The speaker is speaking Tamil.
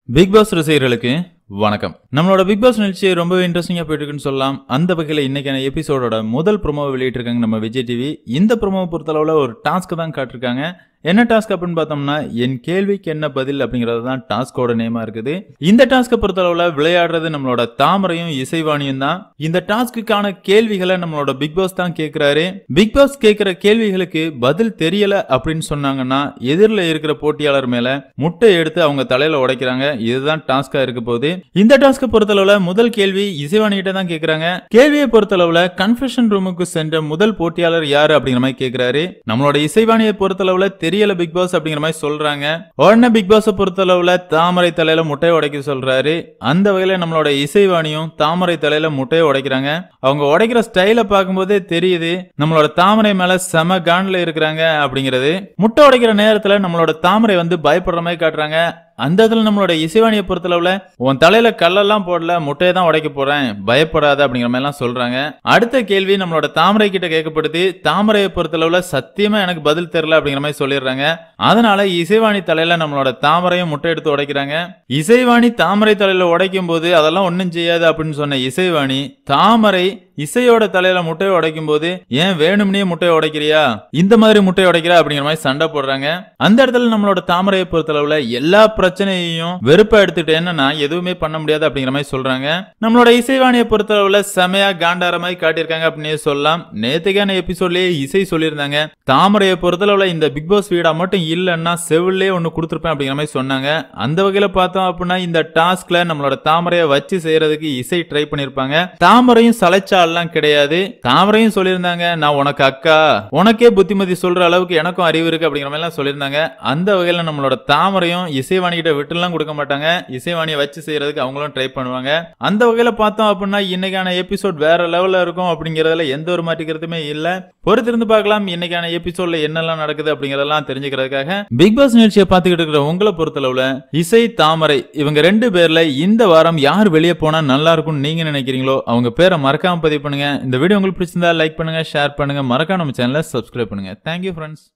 பிக் பாஸ் ரசிகர்களுக்கு வணக்கம் நம்மளோட பிக் பாஸ் நிகழ்ச்சி ரொம்பவே இன்ட்ரெஸ்டிங்கா போயிட்டு இருக்குன்னு சொல்லலாம் அந்த வகையில் இன்னைக்கான எபிசோடோட முதல் ப்ரோமோ வெளியிட்டிருக்காங்க நம்ம விஜய் டிவி இந்த ப்ரோமோவை பொறுத்தளவுல ஒரு டாஸ்க் தான் காட்டிருக்காங்க என்ன டாஸ்க் அப்படின்னு பார்த்தோம்னா என் கேள்விக்கு என்ன பதில் அப்படிங்கிறது தான் டாஸ்கோட நேமா இருக்குது இந்த டாஸ்க்கை பொறுத்தளவுல விளையாடுறது நம்மளோட தாமரையும் இசைவாணியும் தான் இந்த டாஸ்க்குக்கான கேள்விகளை நம்மளோட பிக் பாஸ் தான் கேட்கிறாரு பிக் பாஸ் கேட்கிற கேள்விகளுக்கு பதில் தெரியல அப்படின்னு சொன்னாங்கன்னா எதிரில் இருக்கிற போட்டியாளர் மேல முட்டை எடுத்து அவங்க தலையில உடைக்கிறாங்க இதுதான் டாஸ்கா இருக்க போகுது இந்த டாஸ்க்கை பொறுத்தளவுல முதல் கேள்வி இசைவாணி கிட்ட தான் கேக்குறாங்க கேள்வியை பொறுத்தளவுல கன்ஃபெஷன் ரூமுக்கு சென்ற முதல் போட்டியாளர் யாரு அப்படிங்கிற மாதிரி கேக்குறாரு நம்மளோட இசைவாணியை பொறுத்தளவுல தெரியல பிக் பாஸ் அப்படிங்கிற மாதிரி சொல்றாங்க உடனே பிக் பாஸை பொறுத்தளவுல தாமரை தலையில முட்டையை உடைக்க சொல்றாரு அந்த வகையில நம்மளோட இசைவாணியும் தாமரை தலையில முட்டையை உடைக்கிறாங்க அவங்க உடைக்கிற ஸ்டைல பார்க்கும்போதே தெரியுது நம்மளோட தாமரை மேல செம கான்ல இருக்கிறாங்க அப்படிங்கிறது முட்டை உடைக்கிற நேரத்துல நம்மளோட தாமரை வந்து பயப்படுற மாதிரி காட்டுறாங்க அந்த இடத்துல நம்மளோட இசைவாணியை பொறுத்தளவுல உன் தலையில கல்லெல்லாம் போடல முட்டையை தான் உடைக்க போறேன் பயப்படாத அப்படிங்கிற மாதிரி எல்லாம் சொல்றாங்க அடுத்த கேள்வி நம்மளோட தாமரை கிட்ட கேட்கப்படுது தாமரையை பொறுத்தளவுல சத்தியமா எனக்கு பதில் தெரியல அப்படிங்கிற மாதிரி சொல்லிடுறாங்க அதனால இசைவாணி தலையில நம்மளோட தாமரையும் முட்டை எடுத்து உடைக்கிறாங்க இசைவாணி தாமரை தலையில உடைக்கும் போது அதெல்லாம் ஒண்ணும் செய்யாது அப்படின்னு சொன்ன இசைவாணி தாமரை இசையோட தலையில முட்டையை உடைக்கும் போது ஏன் வேணும்னே முட்டையை உடைக்கிறியா இந்த மாதிரி முட்டையை உடைக்கிற அப்படிங்கிற மாதிரி சண்டை போடுறாங்க அந்த இடத்துல நம்மளோட தாமரையை பொறுத்தளவுல எல்லா பிரச்சனையையும் வெறுப்பா எடுத்துட்டேன்னு நான் எதுவுமே பண்ண முடியாது அப்படிங்கிற மாதிரி சொல்றாங்க நம்மளோட இசைவாணியை பொறுத்தளவுல செமையா காண்டார மாதிரி காட்டியிருக்காங்க அப்படின்னு சொல்லலாம் நேத்துக்கான எபிசோட்லயே இசை சொல்லியிருந்தாங்க தாமரையை பொறுத்தளவுல இந்த பிக் பாஸ் வீடா மட்டும் இல்லைன்னா செவிலே ஒன்னு கொடுத்துருப்பேன் அப்படிங்கிற மாதிரி சொன்னாங்க அந்த வகையில பார்த்தோம் அப்படின்னா இந்த டாஸ்க்ல நம்மளோட தாமரையை வச்சு செய்யறதுக்கு இசை ட்ரை பண்ணிருப்பாங்க தாமரையும் சளைச்சாலாம் கிடையாது தாமரையும் சொல்லியிருந்தாங்க நான் உனக்கு அக்கா உனக்கே புத்திமதி சொல்ற அளவுக்கு எனக்கும் அறிவு இருக்கு அப்படிங்கிற மாதிரி எல்லாம் சொல்லியிருந்தாங்க அந்த வகையில நம்மளோட தாமரையும் இசைவாணி கிட்ட விட்டுலாம் கொடுக்க மாட்டாங்க இசைவாணியை வச்சு செய்யறதுக்கு அவங்களும் ட்ரை பண்ணுவாங்க அந்த வகையில பார்த்தோம் அப்படின்னா இன்னைக்கான எபிசோட் வேற லெவல்ல இருக்கும் அப்படிங்கறதுல எந்த ஒரு மாற்றிக்கிறதுமே இல்ல பொறுத்திருந்து பார்க்கலாம் இன்னைக்கான எபிசோட்ல என்னெல்லாம் நடக்குது அப்படிங்கறதெல்லாம் தெரிஞ்சுக்கிறதுக்காக பிக் பாஸ் நிகழ்ச்சியை பார்த்துக்கிட்டு இருக்கிற உங்களை பொறுத்தளவுல இசை தாமரை இவங்க ரெண்டு பேர்ல இந்த வாரம் யார் வெளியே போனா நல்லா இருக்கும்னு நீங்க நினைக்கிறீங்களோ அவங்க பேரை மறக்காம பதிவு பண்ணுங்க இந்த வீடியோ உங்களுக்கு பிடிச்சிருந்தா லைக் பண்ணுங்க ஷேர் பண்ணுங்க மறக்காம நம்ம சேனலை சப்ஸ்கிரைப் பண்ணுங்க தேங்க்யூ ஃப்ரெண்ட்ஸ்